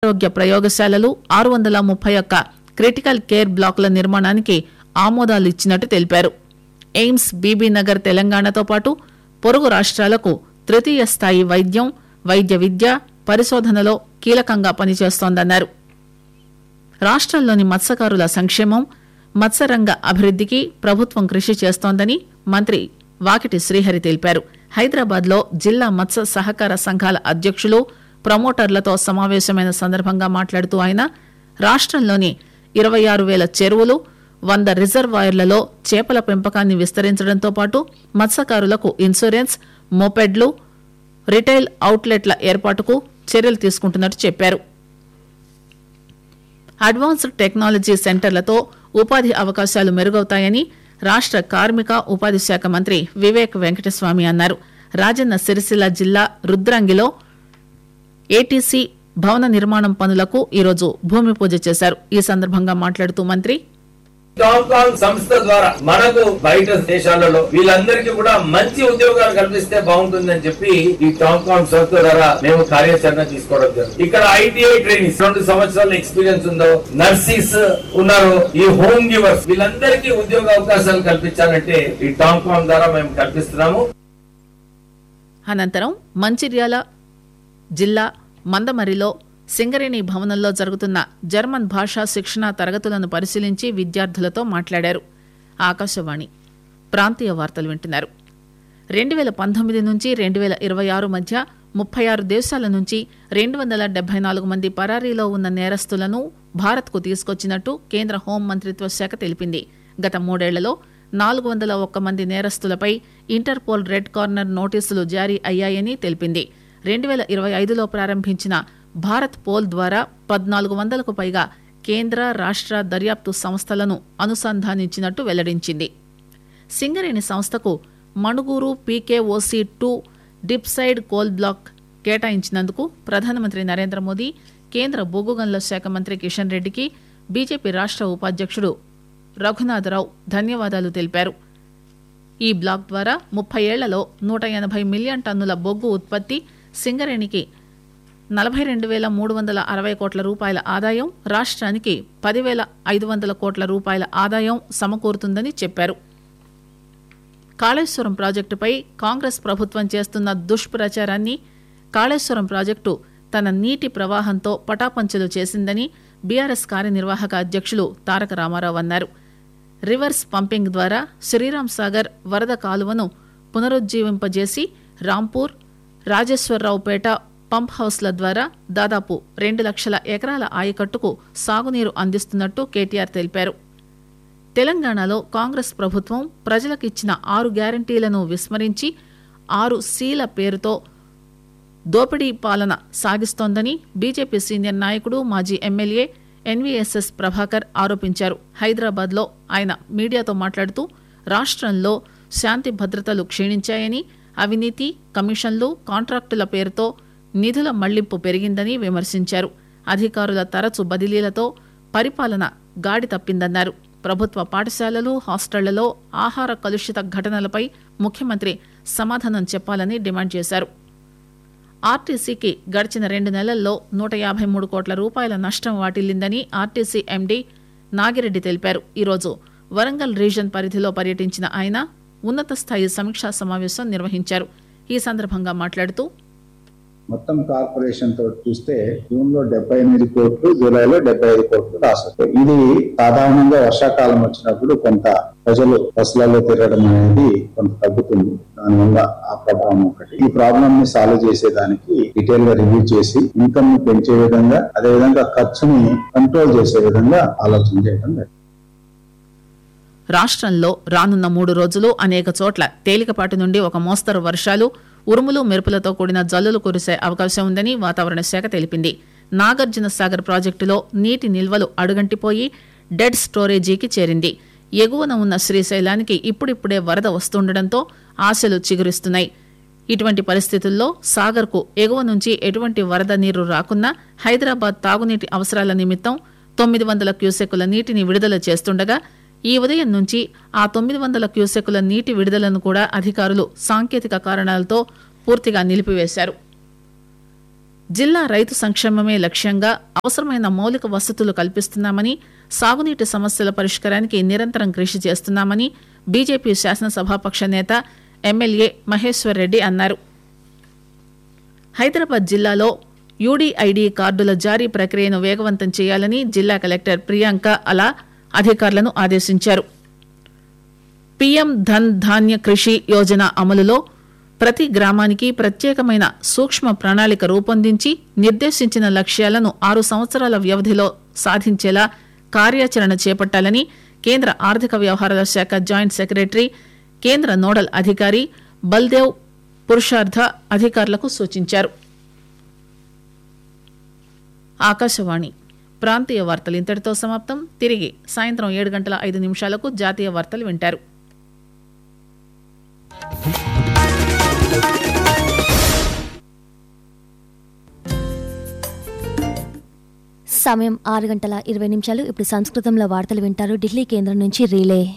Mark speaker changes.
Speaker 1: ఆరోగ్య ప్రయోగశాలలు ఆరు వందల ముప్పై ఒక్క క్రిటికల్ కేర్ బ్లాకుల నిర్మాణానికి ఆమోదాలు ఇచ్చినట్టు తెలిపారు ఎయిమ్స్ బీబీనగర్ తెలంగాణతో పాటు పొరుగు రాష్ట్రాలకు తృతీయ స్థాయి వైద్యం వైద్య విద్య పరిశోధనలో కీలకంగా పనిచేస్తోందన్నారు రాష్ట్రంలోని మత్స్యకారుల సంక్షేమం మత్స్యరంగ అభివృద్ధికి ప్రభుత్వం కృషి చేస్తోందని మంత్రి వాకిటి శ్రీహరి తెలిపారు హైదరాబాద్ లో జిల్లా మత్స్య సహకార సంఘాల అధ్యక్షులు ప్రమోటర్లతో సమావేశమైన సందర్భంగా మాట్లాడుతూ ఆయన రాష్ట్రంలోని ఇరవై ఆరు వేల చెరువులు వంద రిజర్వాయర్లలో చేపల పెంపకాన్ని విస్తరించడంతో పాటు మత్స్యకారులకు ఇన్సూరెన్స్ మోపెడ్లు రిటైల్ అవుట్లెట్ల ఏర్పాటుకు చర్యలు తీసుకుంటున్నట్టు చెప్పారు అడ్వాన్స్డ్ టెక్నాలజీ సెంటర్లతో ఉపాధి అవకాశాలు మెరుగవుతాయని రాష్ట కార్మిక ఉపాధి శాఖ మంత్రి వివేక్ వెంకటస్వామి అన్నారు రాజన్న సిరిసిల్ల జిల్లా రుద్రంగిలో ఏటీసీ భవన నిర్మాణం పనులకు ఈరోజు భూమి పూజ చేశారు ఈ సందర్భంగా మాట్లాడుతూ మంత్రి
Speaker 2: టాంకాంగ్ సంస్థ ద్వారా మనకు బయట దేశాలలో వీళ్ళందరికీ కూడా మంచి ఉద్యోగాలు కల్పిస్తే బాగుంటుందని చెప్పి ఈ టాంకాంగ్ సంస్థ ద్వారా మేము కార్యాచరణ తీసుకోవడం జరిగింది ఇక్కడ ఐటీఐ ట్రైనింగ్ రెండు సంవత్సరాల ఎక్స్పీరియన్స్ ఉందో నర్సీస్ ఉన్నారు ఈ హోమ్ గివర్స్ వీళ్ళందరికీ ఉద్యోగ అవకాశాలు కల్పించాలంటే ఈ టాంకాంగ్ ద్వారా మేము కల్పిస్తున్నాము
Speaker 1: అనంతరం మంచిర్యాల జిల్లా మందమరిలో సింగరేణి భవనంలో జరుగుతున్న జర్మన్ భాషా శిక్షణ తరగతులను పరిశీలించి విద్యార్థులతో మాట్లాడారు ఆకాశవాణి ప్రాంతీయ వార్తలు వింటున్నారు రెండు వేల పంతొమ్మిది నుంచి రెండు వేల ఇరవై ఆరు మధ్య ముప్పై ఆరు దేశాల నుంచి రెండు వందల డెబ్బై నాలుగు మంది పరారీలో ఉన్న నేరస్తులను భారత్కు తీసుకొచ్చినట్టు కేంద్ర హోం మంత్రిత్వ శాఖ తెలిపింది గత మూడేళ్లలో నాలుగు వందల ఒక్క మంది నేరస్తులపై ఇంటర్పోల్ రెడ్ కార్నర్ నోటీసులు జారీ అయ్యాయని తెలిపింది రెండు వేల ఇరవై ఐదులో ప్రారంభించిన భారత్ పోల్ ద్వారా పద్నాలుగు వందలకు పైగా కేంద్ర రాష్ట్ర దర్యాప్తు సంస్థలను అనుసంధానించినట్టు వెల్లడించింది సింగరేణి సంస్థకు Manuguru PKOC two dipside coal block కేటాయించినందుకు ప్రధానమంత్రి నరేంద్ర మోదీ కేంద్ర బొగ్గు గనుల శాఖ మంత్రి కిషన్ రెడ్డికి బీజేపీ రాష్ట్ర ఉపాధ్యక్షుడు రఘునాథరావు ధన్యవాదాలు తెలిపారు ఈ బ్లాక్ ద్వారా ముప్పై ఏళ్లలో నూట ఎనభై మిలియన్ టన్నుల బొగ్గు ఉత్పత్తి సింగరేణికి నలభై రెండు వేల మూడు వందల అరవై కోట్ల రూపాయల ఆదాయం రాష్ట్రానికి పదివేల ఐదు వందల కోట్ల రూపాయల ఆదాయం సమకూరుతుందని చెప్పారు కాళేశ్వరం ప్రాజెక్టుపై కాంగ్రెస్ ప్రభుత్వం చేస్తున్న దుష్ప్రచారాన్ని కాళేశ్వరం ప్రాజెక్టు తన నీటి ప్రవాహంతో పటాపంచలు చేసిందని బీఆర్ఎస్ కార్యనిర్వాహక అధ్యక్షులు తారక రామారావు అన్నారు రివర్స్ పంపింగ్ ద్వారా శ్రీరామ్ సాగర్ వరద కాలువను పునరుజ్జీవింపజేసి రాంపూర్ రాజేశ్వరరావుపేట పంప్ హౌస్ల ద్వారా దాదాపు రెండు లక్షల ఎకరాల ఆయకట్టుకు సాగునీరు అందిస్తున్నట్టు కేటీఆర్ తెలిపారు తెలంగాణలో కాంగ్రెస్ ప్రభుత్వం ప్రజలకిచ్చిన ఆరు గ్యారంటీలను విస్మరించి ఆరు సీల పేరుతో దోపిడీ పాలన సాగిస్తోందని బీజేపీ సీనియర్ నాయకుడు మాజీ ఎమ్మెల్యే ఎన్వీఎస్ఎస్ ప్రభాకర్ ఆరోపించారు హైదరాబాద్ లో ఆయన మీడియాతో మాట్లాడుతూ రాష్ట్రంలో శాంతి భద్రతలు క్షీణించాయని అవినీతి కమిషన్లు కాంట్రాక్టుల పేరుతో నిధుల మళ్లింపు పెరిగిందని విమర్శించారు అధికారుల తరచు బదిలీలతో పరిపాలన గాడి తప్పిందన్నారు ప్రభుత్వ పాఠశాలలు హాస్టళ్లలో ఆహార కలుషిత ఘటనలపై ముఖ్యమంత్రి సమాధానం చెప్పాలని డిమాండ్ చేశారు ఆర్టీసీకి గడిచిన రెండు నెలల్లో నూట యాభై మూడు కోట్ల రూపాయల నష్టం వాటిల్లిందని ఆర్టీసీ ఎండీ నాగిరెడ్డి తెలిపారు ఈరోజు వరంగల్ రీజన్ పరిధిలో పర్యటించిన ఆయన ఉన్నత స్థాయి సమీక్షా సమావేశం నిర్వహించారు ఈ సందర్భంగా మాట్లాడుతూ
Speaker 3: మొత్తం కార్పొరేషన్ తో చూస్తే జూన్ లో డెబ్బై ఎనిమిది కోట్లు జూలైలో డెబ్బై ఐదు కోట్లు రాశారు ఇది సాధారణంగా వర్షాకాలం వచ్చినప్పుడు కొంత ప్రజలు బస్సులలో తిరగడం అనేది కొంత తగ్గుతుంది దానివల్ల ఆ ప్రభావం ఒకటి ఈ ప్రాబ్లం ని సాల్వ్ చేసేదానికి డీటెయిల్ గా రివ్యూ చేసి ఇన్కమ్ ని పెంచే విధంగా అదే విధంగా ఖర్చుని కంట్రోల్ చేసే విధంగా ఆలోచన చేయడం జరిగింది.
Speaker 1: రాష్ట్రంలో రానున్న మూడు రోజులు అనేక చోట్ల తేలికపాటి నుండి ఒక మోస్తరు వర్షాలు ఉరుములు మెరుపులతో కూడిన జల్లులు కురిసే అవకాశం ఉందని వాతావరణ శాఖ తెలిపింది నాగార్జున సాగర్ ప్రాజెక్టులో నీటి నిల్వలు అడుగంటిపోయి డెడ్ స్టోరేజీకి చేరింది ఎగువన ఉన్న శ్రీశైలానికి ఇప్పుడిప్పుడే వరద వస్తుండటంతో ఆశలు చిగురిస్తున్నాయి ఇటువంటి పరిస్థితుల్లో సాగర్కు ఎగువ నుంచి ఎటువంటి వరద నీరు రాకున్నా హైదరాబాద్ తాగునీటి అవసరాల నిమిత్తం తొమ్మిది వందల క్యూసెక్కుల నీటిని విడుదల చేస్తుండగా ఈ ఉదయం నుంచి ఆ తొమ్మిది వందల క్యూసెక్కుల నీటి విడుదలను కూడా అధికారులు సాంకేతిక కారణాలతో పూర్తిగా నిలిపివేశారు జిల్లా రైతు సంక్షేమమే లక్ష్యంగా అవసరమైన మౌలిక వసతులు కల్పిస్తున్నామని సాగునీటి సమస్యల పరిష్కారానికి నిరంతరం కృషి చేస్తున్నామని బీజేపీ శాసనసభాపక్ష నేత ఎమ్మెల్యే మహేశ్వర్ రెడ్డి అన్నారు హైదరాబాద్ జిల్లాలో యూడీఐడీ కార్డుల జారీ ప్రక్రియను వేగవంతం చేయాలని జిల్లా కలెక్టర్ ప్రియాంక అలా అధికారులను ఆదేశించారు పీఎం ధన్ ధాన్య కృషి యోజన అమలులో ప్రతి గ్రామానికి ప్రత్యేకమైన సూక్ష్మ ప్రణాళిక రూపొందించి నిర్దేశించిన లక్ష్యాలను ఆరు సంవత్సరాల వ్యవధిలో సాధించేలా కార్యాచరణ చేపట్టాలని కేంద్ర ఆర్థిక వ్యవహారాల శాఖ జాయింట్ సెక్రటరీ కేంద్ర నోడల్ అధికారి బల్దేవ్ పురుషార్థ అధికారులకు సూచించారు ఆకాశవాణి ప్రాంతీయ వార్తలు ఇంతటితో సమాప్తం తిరిగి సాయంత్రం ఏడు గంటల ఐదు నిమిషాలకు జాతీయ వార్తలు వింటారు
Speaker 4: సమయం ఆరు గంటల ఇరవై నిమిషాలు ఇప్పుడు సంస్కృతంలో వార్తలు వింటారు ఢిల్లీ కేంద్రం నుంచి రీలే